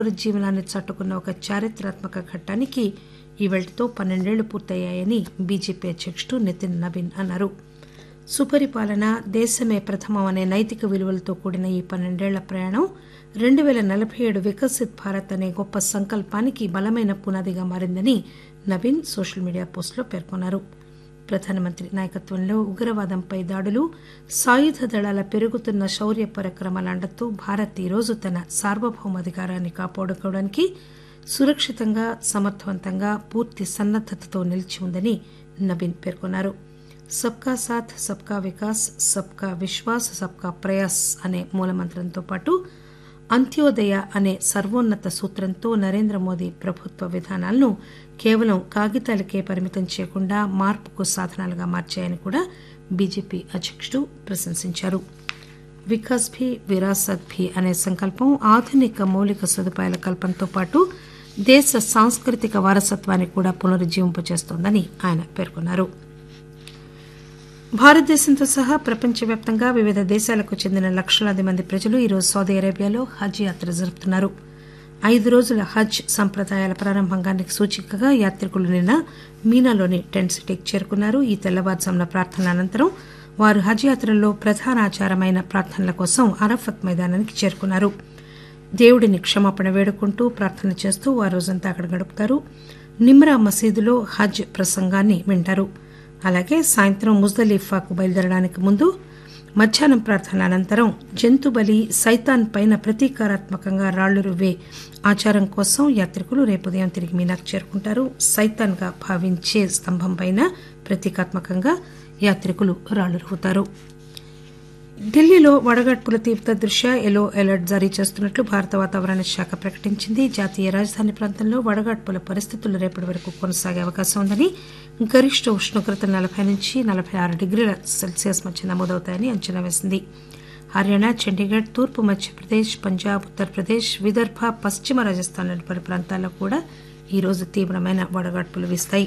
పునరుజ్జీవనాన్ని చాటుకున్న ఒక చారిత్రాత్మక ఘట్టానికి ఈవేళతో పన్నెండేళ్లు పూర్తయ్యాయని బీజేపీ అధ్యకుడు నితిన్ నవీన్ అన్నారు సుపరిపాలన దేశమే ప్రథమం అనే నైతిక విలువలతో కూడిన ఈ పన్నెండేళ్ల ప్రయాణం రెండు పేల నలభై ఏడు వికసిత్ భారత్ అనే గొప్ప సంకల్పానికి బలమైన పునాదిగా మారిందని నవీన్ సోషల్ మీడియా పోస్టులో పేర్కొన్నారు ప్రధానమంత్రి నాయకత్వంలో ఉగ్రవాదంపై దాడులు సాయుధ దళాల పెరుగుతున్న శౌర్య పరాక్రమాల అండతో భారత్ ఈరోజు తన సార్వభౌమాధికారాన్ని కాపాడుకోవడానికి సురక్షితంగా సమర్థవంతంగా పూర్తి సన్నద్దతతో నిలిచి ఉందని నవీన్ పేర్కొన్నారు సబ్కా సాథ్ సబ్కా వికాస్ సబ్కా విశ్వాస్ సబ్కా ప్రయాస్ అనే మూలమంత్రంతో పాటు అంత్యోదయ అనే సర్వోన్నత సూత్రంతో నరేంద్ర మోదీ ప్రభుత్వ విధానాలను కేవలం కాగితాలకే పరిమితం చేయకుండా మార్పుకు సాధనాలుగా మార్చాయని కూడా బీజేపీ అధ్యకుడు ప్రశంసించారు వికాస్ భీ విరాసత్ భీ అనే సంకల్పం ఆధునిక మౌలిక సదుపాయాల కల్పనతో పాటు దేశ సాంస్కృతిక వారసత్వాన్ని కూడా పునరుజ్జీవింపచేస్తోందని ఆయన పేర్కొన్నారు భారతదేశంతో సహా ప్రపంచవ్యాప్తంగా వివిధ దేశాలకు చెందిన లక్షలాది మంది ప్రజలు ఈరోజు సౌదీ అరేబియాలో హజ్ యాత్ర జరుపుతున్నారు ఐదు రోజుల హజ్ సంప్రదాయాల ప్రారంభానికి సూచికగా యాత్రికులు నిన్న మీనాలోని టెంట్ సిటీకి చేరుకున్నారు ఈ తెల్లవారుజామున ప్రార్థనల అనంతరం వారు హజ్ యాత్రలో ప్రధాన ఆచారమైన ప్రార్థనల కోసం అరఫత్ మైదానానికి చేరుకున్నారు దేవుడిని క్షమాపణ వేడుకుంటూ ప్రార్థన చేస్తూ వారు రోజంతా అక్కడ గడుపుతారు నిమ్రా మసీదులో హజ్ ప్రసంగాన్ని వింటారు అలాగే సాయంత్రం ముజ్దలీఫాకు బయలుదేరడానికి ముందు మధ్యాహ్నం ప్రార్థనల అనంతరం జంతుబలి సైతాన్ పైన ప్రతీకారాత్మకంగా రాళ్లు రువ్వే ఆచారం కోసం యాత్రికులు రేపు ఉదయం తిరిగి మీనాకు చేరుకుంటారు సైతాన్ గా భావించే స్తంభం పైన ప్రతీకాత్మకంగా యాత్రికులు రాళ్లు రువ్వుతారు ఢిల్లీలో వడగడ్పుల తీవ్రత దృష్ట్యా ఎల్లో అలర్ట్ జారీ చేస్తున్నట్లు భారత వాతావరణ శాఖ ప్రకటించింది జాతీయ రాజధాని ప్రాంతంలో వడగడ్పుల పరిస్థితులు రేపటి వరకు కొనసాగే అవకాశం ఉందని గరిష్ట ఉష్ణోగ్రత నలభై నుంచి నలభై ఆరు డిగ్రీల సెల్సియస్ మధ్య నమోదవుతాయని అంచనా వేసింది హర్యానా చండీగఢ్ తూర్పు మధ్యప్రదేశ్ పంజాబ్ ఉత్తరప్రదేశ్ విదర్భ పశ్చిమ రాజస్థాన్లోని పలు ప్రాంతాల్లో కూడా ఈరోజు తీవ్రమైన వడగాడ్పులు వీస్తాయి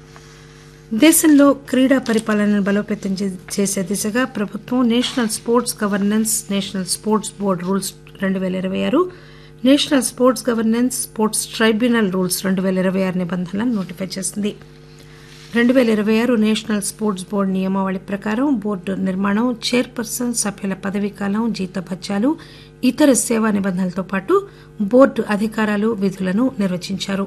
దేశంలో క్రీడా పరిపాలనను బలోపేతం చేసే దిశగా ప్రభుత్వం national sports governance national sports board rules రెండు పేల ఇరవై ఆరు national sports governance sports tribunal rules రెండు పేల ఇరవై ఆరు నిబంధనలను నోటిఫై చేసింది రెండు పేల ఇరవై ఆరు నేషనల్ స్పోర్ట్స్ బోర్డు నియమావళి ప్రకారం బోర్డు నిర్మాణం చైర్పర్సన్ సభ్యుల పదవీకాలం జీతభత్యాలు ఇతర సేవా నిబంధనలతో పాటు బోర్డు అధికారాలు విధులను నిర్వచించారు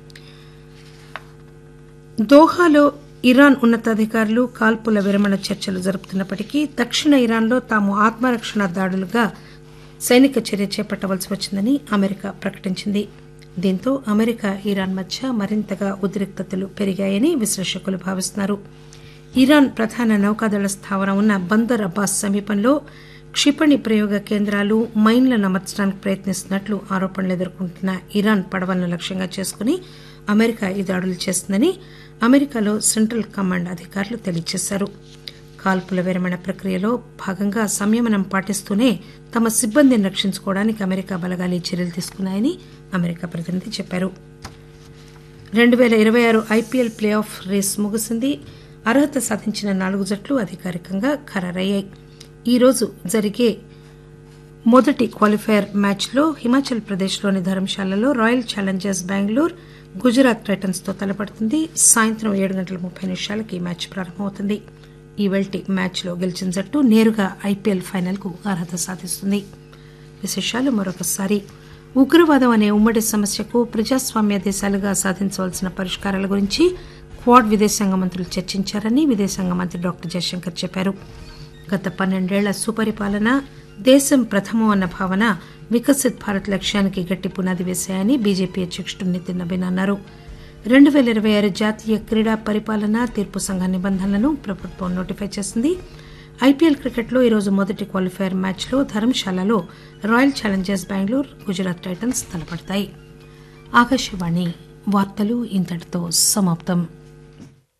దోహాలో ఇరాన్ ఉన్నతాధికారులు కాల్పుల విరమణ చర్చలు జరుపుతున్నప్పటికీ దక్షిణ ఇరాన్లో తాము ఆత్మరక్షణ దాడులుగా సైనిక చర్య చేపట్టవలసి వచ్చిందని అమెరికా ప్రకటించింది దీంతో అమెరికా ఇరాన్ మధ్య మరింతగా ఉద్రిక్తతలు పెరిగాయని విశ్లేషకులు భావిస్తున్నారు ఇరాన్ ప్రధాన నౌకాదళ స్థావరం ఉన్న బందర్ అబ్బాస్ సమీపంలో క్షిపణి ప్రయోగ కేంద్రాలు మైన్లను అమర్చడానికి ప్రయత్నిస్తున్నట్లు ఆరోపణలు ఎదుర్కొంటున్న ఇరాన్ పడవలను లక్ష్యంగా చేసుకుని అమెరికా ఈ దాడులు చేస్తుందని అమెరికాలో సెంట్రల్ కమాండ్ అధికారులు తెలియజేశారు కాల్పుల విరమణ ప్రక్రియలో భాగంగా సంయమనం పాటిస్తూనే తమ సిబ్బందిని రక్షించుకోవడానికి అమెరికా బలగాలు ఈ చర్యలు తీసుకున్నాయని అమెరికా ప్రతినిధి చెప్పారు రెండు పేల ఇరవై ఆరు ఐపీఎల్ ప్లే ఆఫ్ రేస్ ముగిసింది అర్హత సాధించిన నాలుగు జట్లు అధికారికంగా ఖరారయ్యాయి ఈరోజు జరిగే మొదటి క్వాలిఫైయర్ మ్యాచ్లో హిమాచల్ ప్రదేశ్లోని ధర్మశాలలో royal challengers Bengaluru Gujarat titans తో తలపడుతుంది సాయంత్రం ఏడు గంటల ముప్పై నిమిషాలకు ఈ మ్యాచ్ ప్రారంభమవుతుంది ఈ వెల్టి మ్యాచ్లో గెలిచిన జట్టు నేరుగా ఐపీఎల్ ఫైనల్ కు అర్హత సాధిస్తుంది విశేషాలు మరొకసారి ఉగ్రవాదం అనే ఉమ్మడి సమస్యకు ప్రజాస్వామ్య దేశాలుగా సాధించవలసిన పరిష్కారాల గురించి క్వాడ్ విదేశాంగ మంత్రులు చర్చించారని విదేశాంగ మంత్రి డాక్టర్ జయశంకర్ చెప్పారు గత పన్నెండేళ్ల సుపరిపాలన దేశం ప్రథమం అన్న భావన వికసిత్ భారత్ లక్ష్యానికి గట్టి పునాది వేశాయని బీజేపీ అధ్యకుడు నితిన్ నబీన్ అన్నారు రెండు పేల ఇరవై ఆరు జాతీయ క్రీడా పరిపాలన తీర్పు సంఘ నిబంధనలను ప్రభుత్వం నోటిఫై చేసింది ఐపీఎల్ క్రికెట్లో ఈరోజు మొదటి క్వాలిఫైయర్ మ్యాచ్లో ధర్మశాలలో royal challengers Bengaluru Gujarat titans తలపడతాయి ఆకాశవాణి వార్తలు ఇంతటితో సమాప్తం